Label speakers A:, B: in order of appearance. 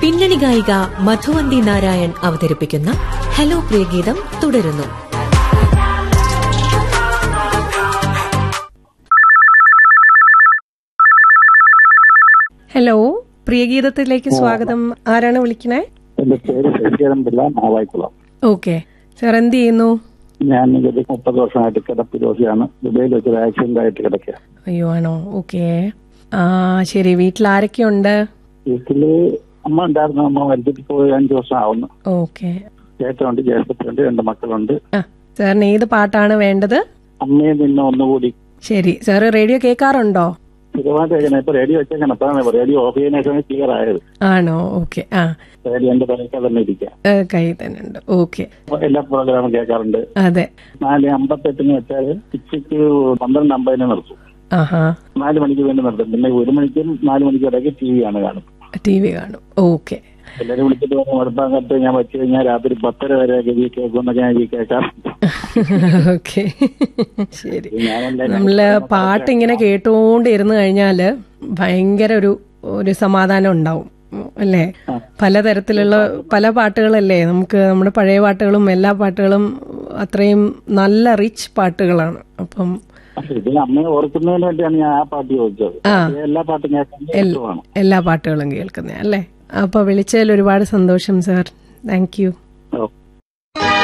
A: പിന്നണി ഗായിക മധുവന്തി നാരായൺ അവതരിപ്പിക്കുന്ന ഹലോ പ്രിയഗീതം തുടരുന്നു
B: ഹലോ പ്രിയഗീതത്തിലേക്ക് സ്വാഗതം ആരാണ് വിളിക്കണേ
C: എന്റെ പേര് ശശിധരൻ പിള്ള മാവായിക്കുളം
B: ഓക്കെ സാർ എന്ത് ചെയ്യുന്നു
C: ഞാൻ ഇത് മുപ്പത് വർഷമായിട്ട് കിടപ്പ് രോഗിയാണ് ദുബൈയിൽ വെച്ചൊരു ആക്സിഡന്റ് ആയിട്ട് കിടക്കുക
B: അയ്യോ ആണോ ഓക്കെ ആ ശരി വീട്ടിൽ ആരൊക്കെയുണ്ട്
C: വീട്ടില് അമ്മ ഉണ്ടായിരുന്നു അമ്മ മരിച്ചിട്ട് പോയി അഞ്ചു വർഷം ആവുന്നു
B: ഓക്കെ
C: ചേട്ടനുണ്ട് ജ്യേഷ്ഠത്തിലുണ്ട് രണ്ട് മക്കളുണ്ട്
B: ആ സാറിന് ഏത് പാട്ടാണ് വേണ്ടത്
C: അമ്മയെ നിന്നെ ഒന്നുകൂടി
B: ശരി സാറ് റേഡിയോ കേൾക്കാറുണ്ടോ
C: സ്ഥിരമായിട്ട് കേൾക്കണം ഇപ്പൊ റേഡിയോ വെച്ചേക്കണം അപ്പോഴാണ് റേഡിയോ ഓഫ് ചെയ്യുന്ന ശേഷം ക്ലിയർ ആയത്
B: ആണോ ഓക്കെ ആ
C: റേഡിയോ എന്റെ തലയ്ക്ക് തന്നെ ഇരിക്കാം
B: ഏ, കയ്യിൽ തന്നെ ഉണ്ട് ഓക്കെ
C: അപ്പൊ എല്ലാ പ്രോഗ്രാമും കേൾക്കാറുണ്ട്
B: അതെ
C: നാല് അമ്പത്തെട്ടിന് വെച്ചാൽ ഉച്ചയ്ക്ക് പന്ത്രണ്ട് അമ്പതിന് നിർത്തും
B: ആഹാ
C: നാല് മണിക്ക് വേണ്ടി നിർത്തും പിന്നെ ഒരു മണിക്കും നാല് മണിക്കും ഇടയ്ക്ക് ടി വി ആണ് കാണും
B: ടി വി കാണും ഓക്കെ
C: എല്ലാരും വിളിച്ചിട്ട് പറഞ്ഞു മടുപ്പാൻ കത്ത് ഞാൻ വെച്ച് കഴിഞ്ഞാൽ രാത്രി പത്തര വരെ ഗവി കേൾക്കുമെന്നൊക്കെ ഞാൻ ഈ കേൾക്കാം
B: ഓക്കെ ശരി
C: ഞാനെല്ലാം
B: നമ്മള് പാട്ട് ഇങ്ങനെ കേട്ടുകൊണ്ട് ഇരുന്ന് കഴിഞ്ഞാല് ഭയങ്കര ഒരു ഒരു സമാധാനം ഉണ്ടാവും ഉം, അല്ലേ പലതരത്തിലുള്ള പല പാട്ടുകളല്ലേ നമുക്ക് നമ്മുടെ പഴയ പാട്ടുകളും എല്ലാ പാട്ടുകളും അത്രയും നല്ല റിച്ച് പാട്ടുകളാണ് അപ്പം
C: ഇത് അമ്മയെ ഓർക്കുന്നതിന് വേണ്ടിയാണ് ഞാൻ ആ പാട്ട് ചോദിച്ചത് എല്ലാ പാട്ടും കേൾക്കാൻ ഇഷ്ടമാണ്
B: എല്ലാ പാട്ടുകളും കേൾക്കുന്നത് അല്ലേ അപ്പൊ വിളിച്ചതിൽ ഒരുപാട് സന്തോഷം സാർ താങ്ക് യു
C: ഓ